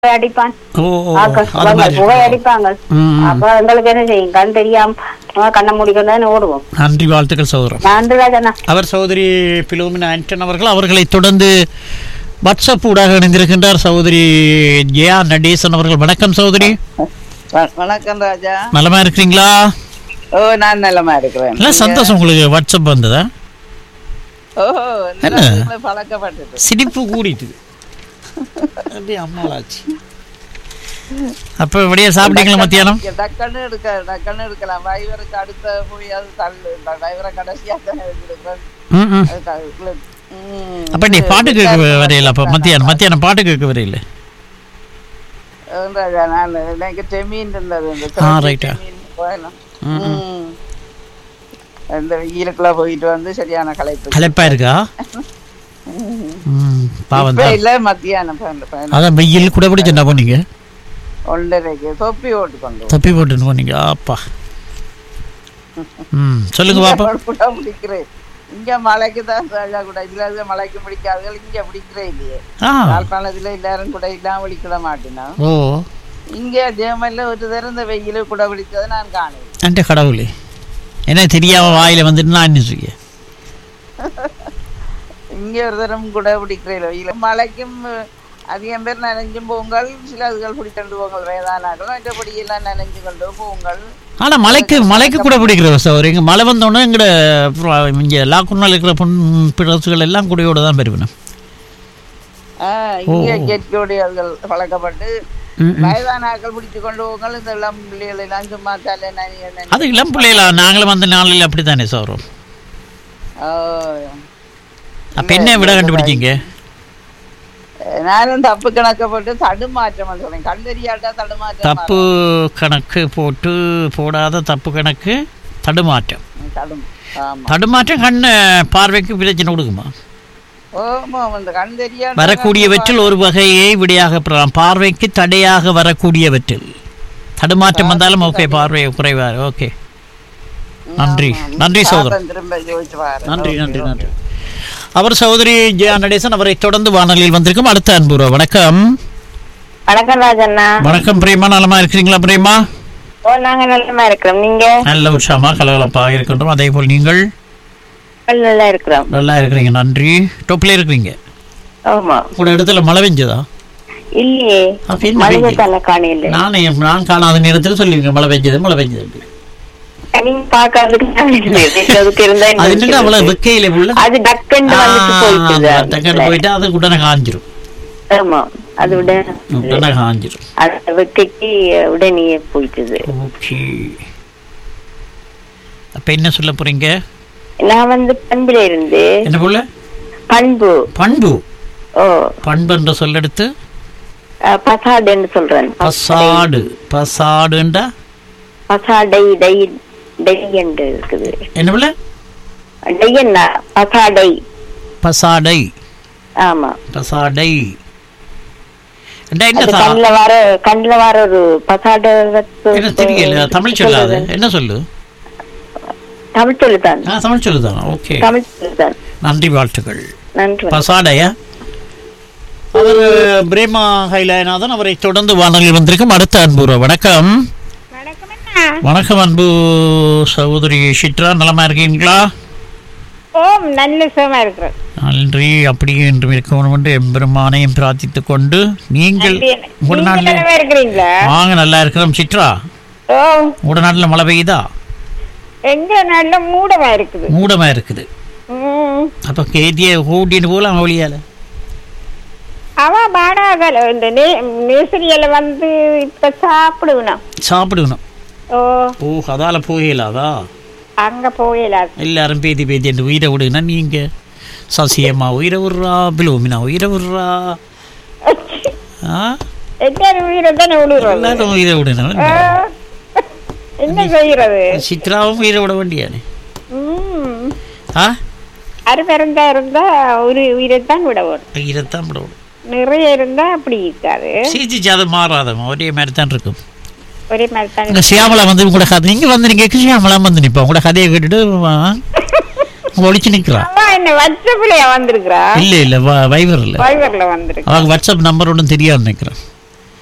அடிப்பான் ஓ ஓ, ஆக்கள் அது வாங்க, மாதிரி புகை இருக்கா? அடிப்பாங்க ம், ம். அப்ப எங்களுக்கு என்ன செய்யும் கண் தெரியாம நம்ம கண்ணை மூடிக்கொண்டு ஓடுவோம் நன்றி வாழ்த்துக்கள் சகோதரன் நன்றி ராஜண்ணா அவர் சகோதரி பிலோமினா ஆண்டன் அவர்கள் அவர்களை தொடர்ந்து வாட்ஸ்அப் ஊடாக இணைந்திருக்கின்றார் சகோதரி ஜெயா நடேசன் அவர்கள் வணக்கம் சகோதரி வ- வணக்கம் ராஜா நலமா இருக்கிறீங்களா ஓ நான் நல்லமா இருக்கிறேன் எல்லாம் சந்தோஷம் உங்களுக்கு வாட்ஸ்அப் வந்ததா ஓ என்ன? என்ன பழக்கப்பட்டது சிரிப்பு கூடிட்டுது அப்படியே அம்மாளாச்சு அப்ப இப்படியே சாப்பிட்டீங்களா மத்தியானம் இங்க டக்குன்னு எடுக்க டக்குன்னு எடுக்கலாம் டிரைவருக்கு அடுத்த போய் அது தள்ளு டிரைவரை கடைசியா தானே எடுக்கிறேன் ம், ம். அதுக்கு அதுக்குள்ள- ம். அப்ப நீ பாட்டு கேட்க வரையில அப்ப மத்தியானம் மத்தியானம் பாட்டு கேட்க வரையில ஓ, ராஜா நான் எனக்கு டெமீன் இருந்தது இந்த ஆ, ரைட்டா. டெமீன் போயலாம் ம். இந்த வெயிலுக்குள்ள போயிட்டு வந்து சரியான களைப்பு களைப்பா இருக்கா ம், பாவம் இப்ப தான் இல்ல மத்தியானம் பன்னெண்டு, பன்னெண்டு, அதான் வெயில் கூட பிடிச்சு என்ன பண்ணீங்க ஒன்றரைக்கு தொப்பி ஓட்டு கொண்டு தப்பி போட்டுன்னு போனீங்க ஆப்பா ம் சொல்லுங்க பாப்பா கூட பிடிக்கிறேன் இங்க மழைக்கு தான் ராஜா கூட இதுல இருந்து மழைக்கு பிடிக்காதுகள் இங்க பிடிக்கிறே இல்லையே ஆ யாழ்ப்பாணத்துல எல்லாரும் கூட இல்லாம பிடிக்கிட மாட்டேனா ஓ இங்க ஜெயமல்ல ஒரு திறந்த வெயில கூட பிடிச்சதை நான் காணேன் அண்ட கடவுளே என்ன தெரியாம வாயில வந்துட்டு நான் என்ன செய்ய இங்க ஒரு தரம் கூட பிடிக்கிறேன் வெயில மழைக்கும் அதிகம் பேர் நனைஞ்சும் போங்கள் சில அதுகள் பிடிக்கண்டு போங்கள் வயதானாக்கள் மற்றபடி எல்லாம் நனைஞ்சு கொண்டு போங்கள் ஆனா மலைக்கு மலைக்கு கூட பிடிக்கிற சார் இங்க மழை வந்தோடனே எங்கட அப்புறம் இங்க லாக்குனால் இருக்கிற பொன் பிறசுகள் எல்லாம் குடியோட தான் பெருவினோம் ஆஹ் இங்க இயற்கையோடைய அதுகள் பழக்கப்பட்டு ம், ம். வயதானாக்கள் பிடிச்சு கொண்டு போங்கள் இந்த இளம் பிள்ளைகள் எல்லாம் சும்மா தலை நனைய நனைய அது இளம் பிள்ளைகளா நாங்களும் வந்த நாளில் அப்படித்தானே சார் ஆஹ் அப்ப என்ன விட கண்டுபிடிச்சீங்க நானும் தப்பு கணக்கப்பட்டு தடுமாற்றம் சொல்றேன் கண்டறியாட்டா தடுமாற்றம் தப்பு கணக்கு போட்டு போடாத தப்பு கணக்கு தடுமாற்றம் மாறும். தடும் ஆமா தடுமாற்றம் கண்ணு பார்வைக்கு பிரச்சனை கொடுக்குமா ஓமா இந்த கண் தெரியாத வரக்கூடியவற்றில் ஒரு வகையை விடையாக பெறலாம் பார்வைக்கு தடையாக வரக்கூடியவற்றில் தடுமாற்றம் வந்தாலும் ஓகே பார்வை குறைவார் ஓகே நன்றி நன்றி சகோதரன் திரும்ப யோசிச்சு பாரு நன்றி நன்றி நன்றி அவர் சகோதரி ஜெயா நடேசன் அவரை தொடர்ந்து வானொலியில் வந்திருக்கும் அடுத்த அன்புறா வணக்கம் வணக்கம் ராஜண்ணா வணக்கம் பிரேமா நலமா இருக்கிறீங்களா பிரேமா ஓ நாங்க நல்லமா இருக்கிறோம் நீங்க நல்ல உற்சாகமா கலகலப்பாக இருக்கின்றோம் அதே போல் நீங்கள் நல்லா இருக்கிறோம் நல்லா இருக்கிறீங்க நன்றி டொப்பில் இருக்கிறீங்க ஆமா கூட இடத்துல மழை பெஞ்சதா இல்லையே அப்ப என்ன மனித பெய்யுது? தலை காணையில நானே நான் காணாத நேரத்தில் சொல்லுவீங்க மழை பெஞ்சது மழை பெஞ்சது நீங்க பாக்காததுக்கு நான் இருக்கிறேன். அதுக்கு இருந்தா என்ன அது என்னடா அவ்வளவு இருக்கிறது? வெக்கையில உள்ள அது டக்குன்னு வந்துட்டு போயிட்டு டக்குன்னு போயிட்டு அது உடனே காஞ்சிரும் ஆமா அது விட உடனே காஞ்சிரும் அந்த வெக்கைக்கு உடனே போயிட்டுது ஓகே அப்ப என்ன சொல்ல போறீங்க நான் வந்து பண்புல இருந்து என்ன போல பண்பு பண்பு ஓ பண்பு என்ற சொல்லெடுத்து அஹ், பசாடுன்னு சொல்றேன் பசாடு பசாடுண்டா பசாடை டை டை என்று இருக்குது என்ன போல டையன்னா பசாடை பசாடை ஆமா பசாடை என்றா என்ன அது சா- கண்ணுல வர கண்ணுல வர ஒரு பசாட என்ன தெரியல தமிழ் சொல்லாது என்ன சொல்லு தமிழ் சொல்லுதான் ஆ தமிழ் சொல்லுதானா ஓகே தமிழ் சொல்லுதான் நன்றி வாழ்த்துக்கள் நன்றி பசாடையா அவர் பிரேமா ஹைலாயநாதன் அவரை தொடர்ந்து வானொலியில் வந்திருக்கும் அடுத்த அன்பு வணக்கம் வணக்கம் அன்பு சகோதரி சித்ரா நலமா இருக்கீங்களா ஓம் நல்ல சுகமா இருக்கிறோம் நன்றி அப்படியே என்றும் இருக்கணும் என்று எம்பெருமானையும் பிரார்த்தித்துக் கொண்டு நீங்கள் உங்களோட நாட்டில் இருக்கிறீங்களா வாங்க நல்லா இருக்கிறோம் சித்ரா ஓ உங்களோட நாட்டில் மழை பெய்யுதா எங்க நல்ல மூடமா இருக்குது மூடமா இருக்குது ம். அப்ப கேதிய கூட்டின்னு போகலாம் வழியால அவ பாடாகல இந்த நேசரியில வந்து இப்ப சாப்பிடுவணும் சாப்பிடுக்கணும் ஓ ஓ அதால போகலாதா அங்க போயில எல்லாரும் பேதி பேதி என்று உயிரை விடுங்கன்னா நீங்க சசியம்மா உயிரை விடுறா பிலோமினா உயிரை விடுறா ஆ எல்லாரும் உயிரை தானே விழுறது எல்லாரும் உயிரை விடணும் என்ன செய்யறது சித்ராவும் உயிரை விட வேண்டியானே ம் ஆ அருமருந்தா இருந்தா ஒரு உயிரை தான் விட வரும் உயிரைத்தான் விடணும் நிறைய இருந்தா அப்படி இருக்காது சீச்சிச்சு அது மாறாதம்மா ஒரே மாதிரி தான் இருக்கும் ஒரே மாதிரி தான் இங்க சியாமலா வந்து உங்களோட கதை நீங்க வந்து நீங்க சியாமலா வந்து நிப்பா உங்களோட கதையை கேட்டுட்டு ஆ, அங்க ஒளிச்சு நிக்கிறா அவ என்ன வாட்ஸ்அப்லயா வந்திருக்கிறா இல்ல இல்ல வ- வைவர் இல்ல வைவர்ல வந்திருக்கு அவங்க வாட்ஸ்அப் நம்பர் ஒன்றும் தெரியாது நினைக்கிறேன்